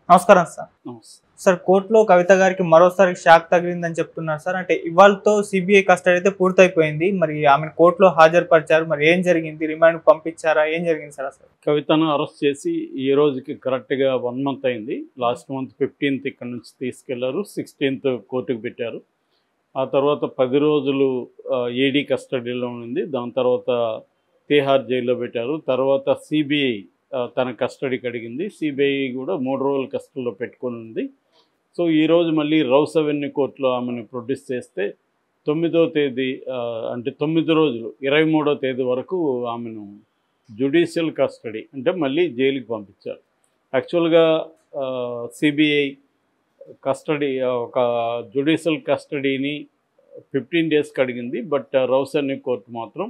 నమస్కారం సార్ నమస్తే సార్ కోర్టులో కవిత గారికి మరోసారి షాక్ తగిలిందని చెప్తున్నారు సార్ అంటే ఇవాళతో సిబిఐ కస్టడీ అయితే పూర్తయిపోయింది మరి ఆమెను కోర్టులో హాజరుపరిచారు మరి ఏం జరిగింది రిమాండ్ పంపించారా ఏం జరిగింది సార్ అసలు కవితను అరెస్ట్ చేసి ఈ రోజుకి కరెక్ట్గా వన్ మంత్ అయింది లాస్ట్ మంత్ ఫిఫ్టీన్త్ ఇక్కడ నుంచి తీసుకెళ్లారు సిక్స్టీన్త్ కోర్టుకు పెట్టారు ఆ తర్వాత పది రోజులు ఈడీ కస్టడీలో ఉంది దాని తర్వాత తీహార్ జైల్లో పెట్టారు తర్వాత సిబిఐ తన కస్టడీకి అడిగింది సిబిఐ కూడా మూడు రోజుల కస్టడీలో పెట్టుకొని ఉంది సో ఈరోజు మళ్ళీ రౌస్ అవెన్యూ కోర్టులో ఆమెను ప్రొడ్యూస్ చేస్తే తొమ్మిదో తేదీ ఆ, అంటే తొమ్మిది రోజులు ఇరవై మూడో తేదీ వరకు ఆమెను జుడిషియల్ కస్టడీ అంటే మళ్ళీ జైలుకి పంపించారు యాక్చువల్గా సిబిఐ కస్టడీ ఒక జుడిషియల్ కస్టడీని ఫిఫ్టీన్ డేస్కి అడిగింది బట్ రౌసన్ని కోర్టు మాత్రం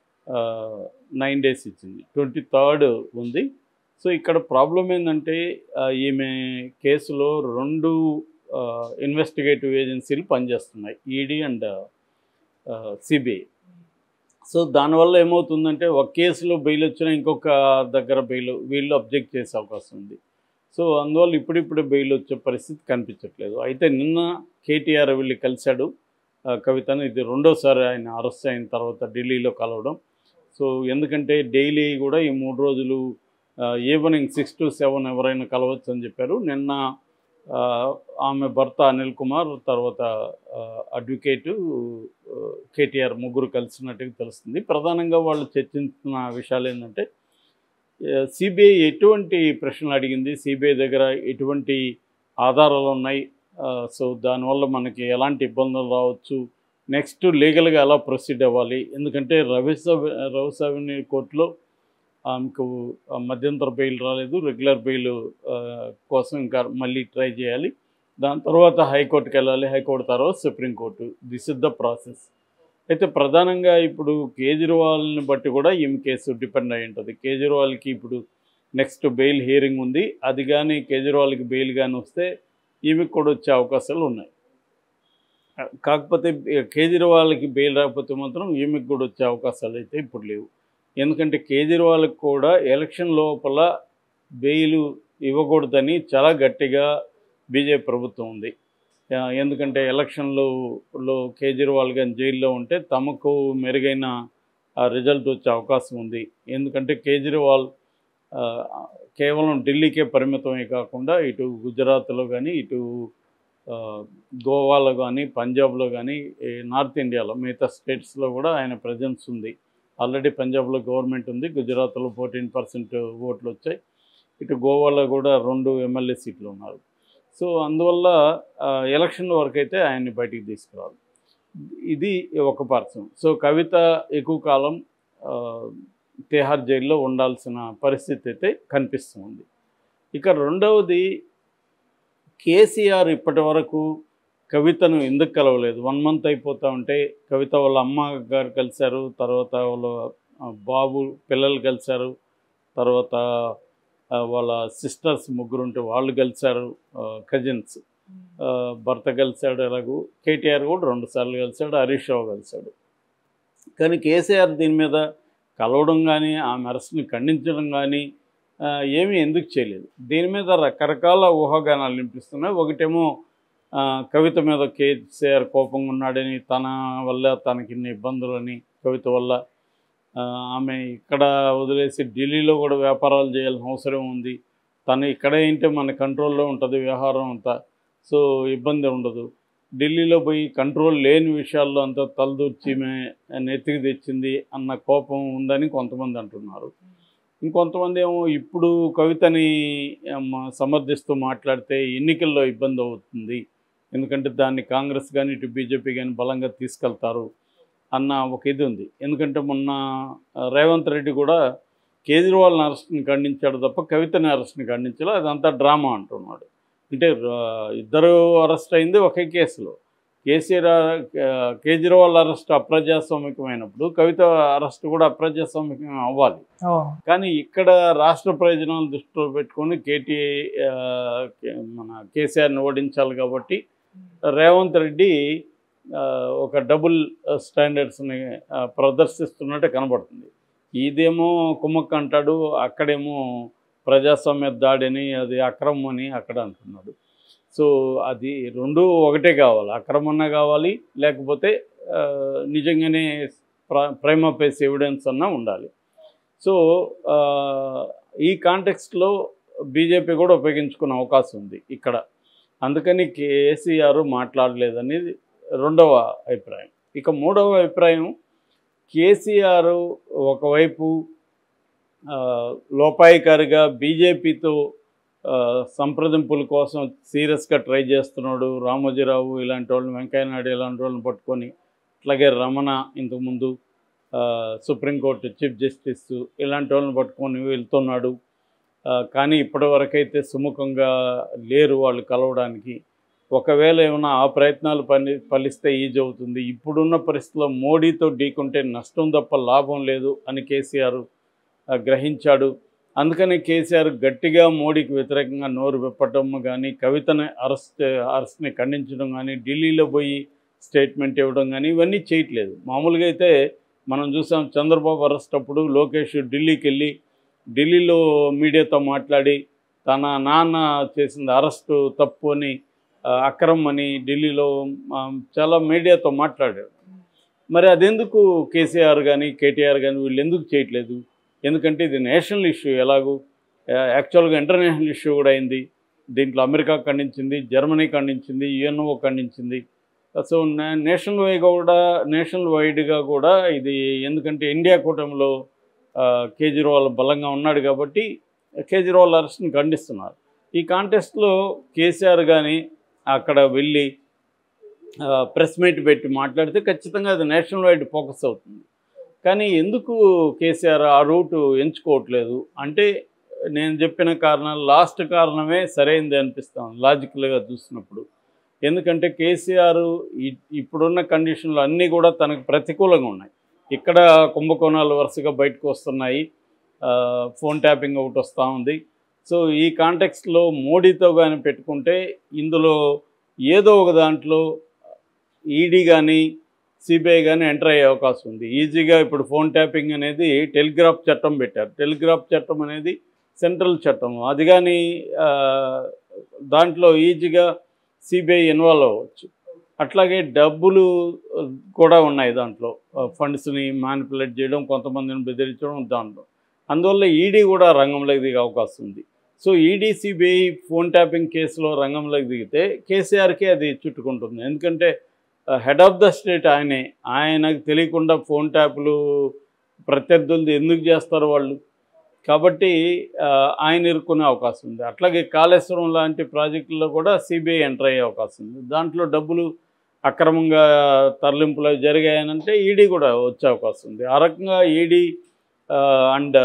నైన్ డేస్ ఇచ్చింది ట్వంటీ థర్డ్ ఉంది సో ఇక్కడ ప్రాబ్లం ఏంటంటే ఆ, ఈమె కేసులో రెండు ఇన్వెస్టిగేటివ్ ఏజెన్సీలు పనిచేస్తున్నాయి ఈడీ అండ్ సిబిఐ సో దానివల్ల ఏమవుతుందంటే ఒక కేసులో బెయిల్ వచ్చినా ఇంకొక దగ్గర బెయిల్ వీళ్ళు అబ్జెక్ట్ చేసే అవకాశం ఉంది సో అందువల్ల ఇప్పుడిప్పుడే బెయిల్ వచ్చే పరిస్థితి కనిపించట్లేదు అయితే నిన్న కేటీఆర్ వెళ్ళి కలిశాడు ఆ, కవితను ఇది రెండోసారి ఆయన అరెస్ట్ అయిన తర్వాత ఢిల్లీలో కలవడం సో ఎందుకంటే డైలీ కూడా ఈ మూడు రోజులు ఈవినింగ్ సిక్స్ టు సెవెన్ ఎవరైనా కలవచ్చు అని చెప్పారు నిన్న ఆ, ఆమె భర్త అనిల్ కుమార్ తర్వాత అడ్వకేటు కేటీఆర్ ముగ్గురు కలిసినట్టుగా తెలుస్తుంది ప్రధానంగా వాళ్ళు చర్చించిన విషయాలు ఏంటంటే సిబిఐ ఎటువంటి ప్రశ్నలు అడిగింది సిబిఐ దగ్గర ఎటువంటి ఆధారాలు ఉన్నాయి ఆ, సో దానివల్ల మనకి ఎలాంటి ఇబ్బందులు రావచ్చు నెక్స్ట్ లీగల్గా ఎలా ప్రొసీడ్ అవ్వాలి ఎందుకంటే రవిస రవిసవిని కోర్టులో ఆమెకు ఆ, మధ్యంతర బెయిల్ రాలేదు రెగ్యులర్ బెయిల్ ఆ, కోసం ఇంకా మళ్ళీ ట్రై చేయాలి దాని తర్వాత హైకోర్టుకి వెళ్ళాలి హైకోర్టు తర్వాత supreme court this is the process అయితే ప్రధానంగా ఇప్పుడు కేజ్రీవాల్ని బట్టి కూడా ఈమె కేసు డిపెండ్ అయి ఉంటుంది కేజ్రీవాల్కి ఇప్పుడు నెక్స్ట్ బెయిల్ హియరింగ్ ఉంది అది కానీ కేజ్రీవాల్కి బెయిల్ కానీ వస్తే ఈమెకు కూడా వచ్చే అవకాశాలు ఉన్నాయి కాకపోతే కేజ్రీవాల్కి బెయిల్ రాకపోతే మాత్రం ఈమెకు కూడా వచ్చే అవకాశాలు అయితే ఇప్పుడు లేవు ఎందుకంటే కేజ్రీవాల్కి కూడా ఎలక్షన్ లోపల బెయిల్ ఇవ్వకూడదని చాలా గట్టిగా బీజేపీ ప్రభుత్వం ఉంది ఆ, ఎందుకంటే ఎలక్షన్లో లో కేజ్రీవాల్ కానీ జైల్లో ఉంటే తమకు మెరుగైన రిజల్ట్ వచ్చే అవకాశం ఉంది ఎందుకంటే కేజ్రీవాల్ ఆ, కేవలం ఢిల్లీకే పరిమితమే కాకుండా ఇటు గుజరాత్లో కానీ ఇటు ఆ, గోవాలో కానీ పంజాబ్లో కానీ ఈ నార్త్ ఇండియాలో మిగతా స్టేట్స్లో కూడా ఆయన ప్రజెన్స్ ఉంది ఆల్రెడీ పంజాబ్లో గవర్నమెంట్ ఉంది గుజరాత్లో ఫోర్టీన్ పర్సెంట్ ఓట్లు వచ్చాయి ఇటు గోవాలో కూడా రెండు ఎమ్మెల్యే సీట్లు ఉన్నారు సో అందువల్ల ఆ, ఎలక్షన్ వరకు అయితే ఆయన్ని బయటికి తీసుకురావాలి ఇది ఒక పర్సన్ సో కవిత ఎక్కువ కాలం ఆ, తిహార్ జైల్లో ఉండాల్సిన పరిస్థితి అయితే కనిపిస్తుంది ఇక రెండవది కేసీఆర్ ఇప్పటి వరకు కవితను ఎందుకు కలవలేదు వన్ మంత్ అయిపోతూ ఉంటే కవిత వాళ్ళ అమ్మ గారు కలిశారు తర్వాత వాళ్ళ ఆ, బాబు పిల్లలు కలిశారు తర్వాత ఆ, వాళ్ళ సిస్టర్స్ ముగ్గురు ఉంటే వాళ్ళు కలిశారు కజిన్స్ భర్త కలిశాడు ఎలాగూ కేటీఆర్ కూడా రెండు సార్లు కలిశాడు హరీష్ రావు కలిశాడు కానీ కేసీఆర్ దీని మీద కలవడం కానీ ఆమె అరెస్ట్ని ఖండించడం కానీ ఆ, ఏమీ ఎందుకు చేయలేదు దీని మీద రకరకాల ఊహాగానాలు వినిపిస్తున్నాయి ఒకటేమో ఆ, కవిత మీద కేసీఆర్ కోపంగా ఉన్నాడని తన వల్ల తనకి ఇన్ని ఇబ్బందులని కవిత వల్ల ఆ, ఆమె ఇక్కడ వదిలేసి ఢిల్లీలో కూడా వ్యాపారాలు చేయాల్సిన అవసరం ఉంది తను ఇక్కడ ఏంటంటే మన కంట్రోల్లో ఉంటుంది వ్యవహారం అంతా సో ఇబ్బంది ఉండదు ఢిల్లీలో పోయి కంట్రోల్ లేని విషయాల్లో అంతా తలదూర్చి మే నెత్తికి తెచ్చింది అన్న కోపం ఉందని కొంతమంది అంటున్నారు ఇంకొంతమంది ఏమో ఇప్పుడు కవితని ఏమ, సమర్థిస్తూ మాట్లాడితే ఎన్నికల్లో ఇబ్బంది అవుతుంది ఎందుకంటే దాన్ని కాంగ్రెస్ కానీ ఇటు బీజేపీ కానీ బలంగా తీసుకెళ్తారు అన్న ఒక ఇది ఉంది ఎందుకంటే మొన్న ఆ, రేవంత్ రెడ్డి కూడా కేజ్రీవాల్ని అరెస్ట్ని ఖండించాడు తప్ప కవితని అరెస్ట్ని ఖండించాలి అదంతా డ్రామా అంటున్నాడు అంటే ఆ, ఇద్దరు అరెస్ట్ అయింది ఒకే కేసులో కేసీఆర్ ఆ, కేజ్రీవాల్ అరెస్ట్ అప్రజాస్వామికమైనప్పుడు కవిత అరెస్ట్ కూడా అప్రజాస్వామికం అవ్వాలి అవును కానీ ఇక్కడ రాష్ట్ర ప్రయోజనాలు దృష్టిలో పెట్టుకొని కేటీ ఆ, కే- మన కేసీఆర్ని ఓడించాలి కాబట్టి రేవంత్ రెడ్డి ఆ, ఒక డబుల్ స్టాండర్డ్స్ని ఆ, ప్రదర్శిస్తున్నట్టు కనబడుతుంది ఇదేమో కుమ్మక్క అంటాడు అక్కడేమో ప్రజాస్వామ్య దాడిని అది అక్రమం అని అక్కడ అంటున్నాడు సో అది రెండు ఒకటే కావాలి అక్రమన్నా కావాలి లేకపోతే ఆ, నిజంగానే ప్రైమ పేస్ ఎవిడెన్స్ అన్నా ఉండాలి సో ఆ, ఈ కాంటెక్స్ట్లో బీజేపీ కూడా ఉపయోగించుకునే అవకాశం ఉంది ఇక్కడ అందుకని కేసీఆర్ మాట్లాడలేదనేది రెండవ అభిప్రాయం ఇక మూడవ అభిప్రాయం కేసీఆర్ ఒకవైపు ఆ, లోపాయికారిగా బీజేపీతో ఆ, సంప్రదింపుల కోసం సీరియస్గా ట్రై చేస్తున్నాడు రామోజీరావు ఇలాంటి వాళ్ళని వెంకయ్యనాయుడు ఇలాంటి వాళ్ళని పట్టుకొని అట్లాగే రమణ ఇంతకుముందు ఆ, సుప్రీంకోర్టు చీఫ్ జస్టిస్ ఇలాంటి వాళ్ళని పట్టుకొని వెళ్తున్నాడు ఆ, కానీ ఇప్పటివరకైతే సుముఖంగా లేరు వాళ్ళు కలవడానికి ఒకవేళ ఏమైనా ఆ ప్రయత్నాలు పని ఫలిస్తే ఈజీ అవుతుంది ఇప్పుడున్న పరిస్థితుల్లో మోడీతో ఢీకుంటే నష్టం తప్ప లాభం లేదు అని కేసీఆర్ ఆ, గ్రహించాడు అందుకని కేసీఆర్ గట్టిగా మోడీకి వ్యతిరేకంగా నోరు విప్పటం కానీ కవితని అరెస్ట్ అరెస్ట్ని ఖండించడం కానీ ఢిల్లీలో పోయి స్టేట్మెంట్ ఇవ్వడం కానీ ఇవన్నీ చేయట్లేదు మామూలుగా అయితే మనం చూసాం చంద్రబాబు అరెస్ట్ అప్పుడు లోకేష్ ఢిల్లీకి వెళ్ళి ఢిల్లీలో మీడియాతో మాట్లాడి తన నాన్న చేసిన అరెస్టు తప్పు అని ఆ, అక్రమం అని ఢిల్లీలో ఆ, చాలా మీడియాతో మాట్లాడాడు మరి అదెందుకు కేసీఆర్ కానీ కేటీఆర్ కానీ వీళ్ళు ఎందుకు చేయట్లేదు ఎందుకంటే ఇది నేషనల్ ఇష్యూ ఎలాగూ యా- యాక్చువల్గా ఇంటర్నేషనల్ ఇష్యూ కూడా అయింది దీంట్లో అమెరికా ఖండించింది జర్మనీ ఖండించింది యుఎన్ఓ ఖండించింది సో నే- నేషనల్ వైడ్గా కూడా నేషనల్ వైడ్గా కూడా ఇది ఎందుకంటే ఇండియా కూటమిలో ఆ, కేజ్రీవాల్ బలంగా ఉన్నాడు కాబట్టి కేజ్రీవాల్ అరెస్ట్ని ఖండిస్తున్నారు ఈ కాంటెస్ట్లో కేసీఆర్ కానీ అక్కడ వెళ్ళి ప్రెస్ మీట్ పెట్టి మాట్లాడితే ఖచ్చితంగా అది నేషనల్ వైడ్ ఫోకస్ అవుతుంది కానీ ఎందుకు కేసీఆర్ ఆ రూట్ ఎంచుకోవట్లేదు అంటే నేను చెప్పిన కారణాలు లాస్ట్ కారణమే సరైనది అనిపిస్తాం లాజికల్గా చూసినప్పుడు ఎందుకంటే కేసీఆర్ ఈ- ఇప్పుడున్న కండిషన్లు అన్నీ కూడా తనకు ప్రతికూలంగా ఉన్నాయి ఇక్కడ కుంభకోణాలు వరుసగా బయటకు వస్తున్నాయి ఆ, ఫోన్ ట్యాపింగ్ ఒకటి వస్తూ ఉంది సో ఈ కాంటెక్స్ట్లో మోడీతో కానీ పెట్టుకుంటే ఇందులో ఏదో ఒక దాంట్లో ఈడీ కానీ సిబిఐ కానీ ఎంటర్ అయ్యే అవకాశం ఉంది ఈజీగా ఇప్పుడు ఫోన్ ట్యాపింగ్ అనేది టెలిగ్రాఫ్ చట్టం పెట్టారు టెలిగ్రాఫ్ చట్టం అనేది సెంట్రల్ చట్టం అది కానీ ఆ, దాంట్లో ఈజీగా సిబిఐ ఇన్వాల్వ్ అవ్వచ్చు అట్లాగే డబ్బులు ఆ, కూడా ఉన్నాయి దాంట్లో ఫండ్స్ని మ్యానిపులేట్ చేయడం కొంతమందిని బెదిరించడం దాంట్లో అందువల్ల ఈడీ కూడా రంగంలోకి దిగే అవకాశం ఉంది so ED CBI phone tapping కేసులో రంగంలోకి దిగితే కేసీఆర్కి అది చుట్టుకుంటుంది ఎందుకంటే హెడ్ ఆఫ్ ద స్టేట్ ఆయనే ఆయనకు తెలియకుండా ఫోన్ ట్యాపులు ప్రత్యర్థులది ఎందుకు చేస్తారు వాళ్ళు కాబట్టి ఆ, ఆయన ఇరుక్కునే అవకాశం ఉంది అట్లాగే కాళేశ్వరం లాంటి ప్రాజెక్టుల్లో కూడా సిబిఐ ఎంటర్ అయ్యే అవకాశం ఉంది దాంట్లో డబ్బులు అక్రమంగా తరలింపులు అవి జరిగాయనంటే ఈడీ కూడా వచ్చే అవకాశం ఉంది ఆ రకంగా ఈడీ అండ్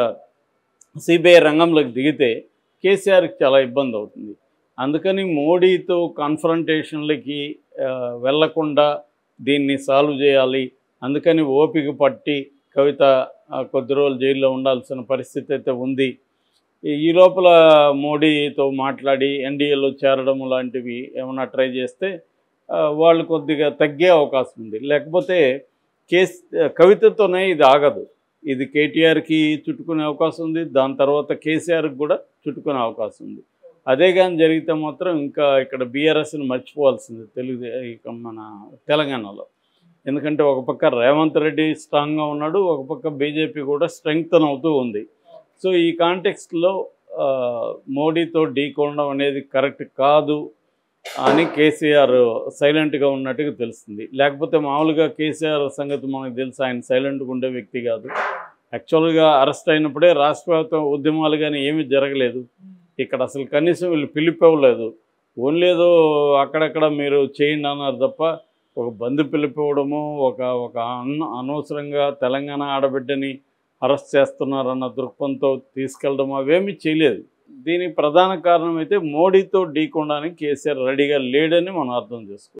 సిబిఐ రంగంలోకి దిగితే కేసీఆర్కి చాలా ఇబ్బంది అవుతుంది అందుకని మోడీతో కాన్ఫరంటేషన్లకి వెళ్లకుండా దీన్ని సాల్వ్ చేయాలి అందుకని ఓపిక పట్టి కవిత ఆ, కొద్ది రోజులు జైల్లో ఉండాల్సిన పరిస్థితి అయితే ఉంది ఈ- ఈ లోపల మోడీతో మాట్లాడి ఎన్డీఏలో చేరడం లాంటివి ఏమైనా ట్రై చేస్తే ఆ, వాళ్ళు కొద్దిగా తగ్గే అవకాశం ఉంది లేకపోతే కేస్ కవితతోనే ఇది ఆగదు ఇది కేటీఆర్కి చుట్టుకునే అవకాశం ఉంది దాని తర్వాత కేసీఆర్కి కూడా చుట్టుకునే అవకాశం ఉంది అదే కానీ జరిగితే మాత్రం ఇంకా ఇక్కడ బీఆర్ఎస్ని మర్చిపోవాల్సింది తెలుగు ఇక మన తెలంగాణలో ఎందుకంటే ఒక పక్క రేవంత్ రెడ్డి స్ట్రాంగ్గా ఉన్నాడు ఒక పక్క బీజేపీ కూడా స్ట్రెంగ్తన్ అవుతూ ఉంది సో ఈ కాంటెక్స్ట్లో మోడీతో ఢీకొనడం అనేది కరెక్ట్ కాదు అని కేసీఆర్ సైలెంట్గా ఉన్నట్టుగా తెలుస్తుంది లేకపోతే మామూలుగా కేసీఆర్ సంగతి మనకు తెలుసు ఆయన సైలెంట్గా ఉండే వ్యక్తి కాదు యాక్చువల్గా అరెస్ట్ అయినప్పుడే రాష్ట్ర వ్యాప్త ఉద్యమాలు కానీ ఏమీ జరగలేదు ఇక్కడ అసలు కనీసం వీళ్ళు పిలిపివ్వలేదు ఓన్లీ ఏదో అక్కడక్కడ మీరు చేయండి అన్నారు తప్ప ఒక బంధు పిలిపివ్వడము ఒక ఒక అన అనవసరంగా తెలంగాణ ఆడబిడ్డని అరెస్ట్ చేస్తున్నారన్న దృక్పథంతో తీసుకెళ్ళడం అవేమీ చేయలేదు దీనికి ప్రధాన కారణం అయితే మోడీతో ఢీకొనడానికి కేసీఆర్ రెడీగా లేడని మనం అర్థం చేసుకోవాలి